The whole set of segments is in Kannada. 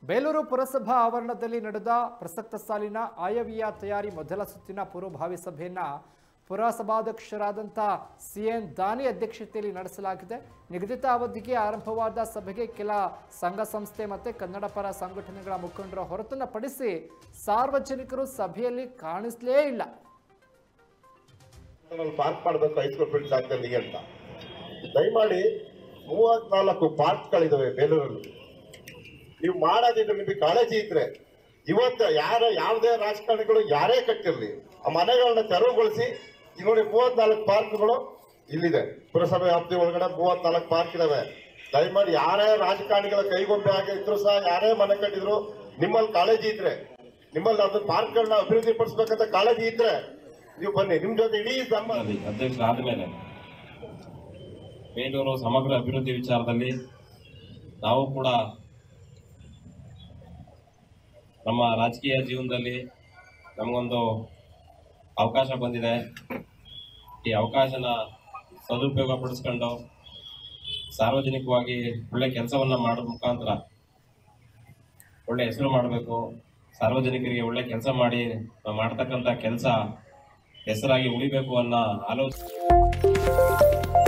ಬೇಲೂರು ಪುರಸಭಾ ಆವರಣದಲ್ಲಿ ನಡೆದ ಪ್ರಸಕ್ತ ಸಾಲಿನ ಆಯವ್ಯಯ ತಯಾರಿ ಮೊದಲ ಸುತ್ತಿನ ಪೂರ್ವಭಾವಿ ಸಭೆಯನ್ನ ಪುರಸಭಾಧ್ಯಕ್ಷರಾದಂಥ ಸಿಎನ್ ದಾನಿ ಅಧ್ಯಕ್ಷತೆಯಲ್ಲಿ ನಡೆಸಲಾಗಿದೆ ನಿಗದಿತ ಅವಧಿಗೆ ಆರಂಭವಾದ ಸಭೆಗೆ ಕೆಲ ಸಂಘ ಸಂಸ್ಥೆ ಮತ್ತು ಕನ್ನಡ ಪರ ಸಂಘಟನೆಗಳ ಮುಖಂಡರ ಹೊರತನ್ನ ಪಡಿಸಿ ಸಾರ್ವಜನಿಕರು ಸಭೆಯಲ್ಲಿ ಕಾಣಿಸಲೇ ಇಲ್ಲ ಪಾರ್ಕ್ ಮಾಡಬೇಕು ಹೈಸ್ಕೂಲ್ ಫೀಲ್ಡ್ ಜಾಗದಲ್ಲಿ ಅಂತ ದಯಮಾಡಿ ಮೂವತ್ನಾಲ್ಕು ಪಾರ್ಕ್ಗಳಿದಾವೆ ಬೇಲೂರಲ್ಲಿ ನೀವು ಮಾಡೋದಿದ್ರೆ ನಿಮಗೆ ಕಾಳಜಿ ಇದ್ರೆ ಇವತ್ತು ಯಾರ ಯಾವುದೇ ರಾಜಕಾರಣಿಗಳು ಯಾರೇ ಕಟ್ಟಿರ್ಲಿ ಆ ಮನೆಗಳನ್ನ ತೆರವುಗೊಳಿಸಿ ಈಗ ನೋಡಿ ಮೂವತ್ನಾಲ್ಕು ಪಾರ್ಕ್ಗಳು ಇಲ್ಲಿದೆ ಪುರಸಭೆ ವ್ಯಾಪ್ತಿ ಒಳಗಡೆ ಮೂವತ್ನಾಲ್ಕು ಪಾರ್ಕ್ ಇದಾವೆ ದಯಮಾಡಿ ಯಾರೇ ರಾಜಕಾರಣಿಗಳ ಕೈಗೊಂಬೆ ಆಗಿದ್ರು ಸಹ ಯಾರೇ ಮನೆ ಕಟ್ಟಿದ್ರು ನಿಮ್ಮಲ್ಲಿ ಕಾಳಜಿ ಇದ್ರೆ ನಿಮ್ಮಲ್ಲಿ ಅದು ಪಾರ್ಕ್ಗಳನ್ನ ಅಭಿವೃದ್ಧಿ ಪಡಿಸ್ಬೇಕಂತ ಕಾಳಜಿ ಇದ್ರೆ ನೀವು ಬನ್ನಿ ನಿಮ್ ಜೊತೆ ಇಡೀ ನಮ್ಮ ಅಧ್ಯಕ್ಷರಾದ ಮೇಲೆ ಬೇಲೂರು ಸಮಗ್ರ ಅಭಿವೃದ್ಧಿ ವಿಚಾರದಲ್ಲಿ ನಾವು ಕೂಡ ನಮ್ಮ ರಾಜಕೀಯ ಜೀವನದಲ್ಲಿ ನಮಗೊಂದು ಅವಕಾಶ ಬಂದಿದೆ ಈ ಅವಕಾಶನ ಸದುಪಯೋಗ ಪಡಿಸ್ಕೊಂಡು ಸಾರ್ವಜನಿಕವಾಗಿ ಒಳ್ಳೆ ಕೆಲಸವನ್ನ ಮಾಡೋ ಮುಖಾಂತರ ಒಳ್ಳೆ ಹೆಸರು ಮಾಡಬೇಕು ಸಾರ್ವಜನಿಕರಿಗೆ ಒಳ್ಳೆ ಕೆಲಸ ಮಾಡಿ ನಾವು ಮಾಡ್ತಕ್ಕಂಥ ಕೆಲಸ ಹೆಸರಾಗಿ ಉಳಿಬೇಕು ಅನ್ನೋ ಆಲೋಚನೆ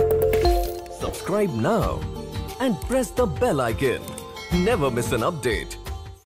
Subscribe now and press the bell icon. Never miss an update.